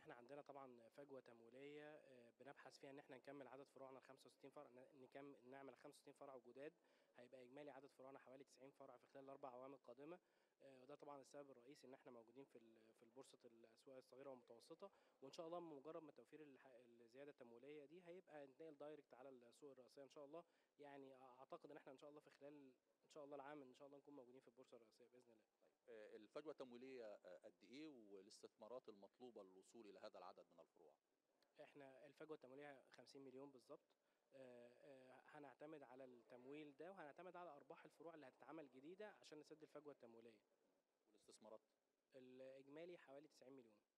احنا عندنا طبعا فجوه تمويليه آه، بنبحث فيها ان احنا نكمل عدد فروعنا ال 65 فرع ن- نكم نعمل 65 فرع جداد هيبقى اجمالي عدد فروعنا حوالي 90 فرع في خلال الاربع اعوام القادمه آه، وده طبعا السبب الرئيسي ان احنا موجودين في ال- في البورصه الاسواق الصغيره والمتوسطه وان شاء الله بمجرد ما توفير الح- الزياده التمويليه دي هيبقى نتنقل دايركت على السوق الرئيسيه ان شاء الله يعني اعتقد ان احنا ان شاء الله في خلال ان شاء الله العام ان شاء الله نكون موجودين في البورصه الرئيسيه باذن الله طيب آه، الفجوه التمويليه آه، قد ايه والاستثمارات المطلوبه للوصول الى هذا العدد من الفروع احنا الفجوه التمويليه 50 مليون بالظبط آه، آه، هنعتمد على التمويل ده وهنعتمد على ارباح الفروع اللي هتتعمل جديده عشان نسد الفجوه التمويليه والاستثمارات الاجمالي حوالي 90 مليون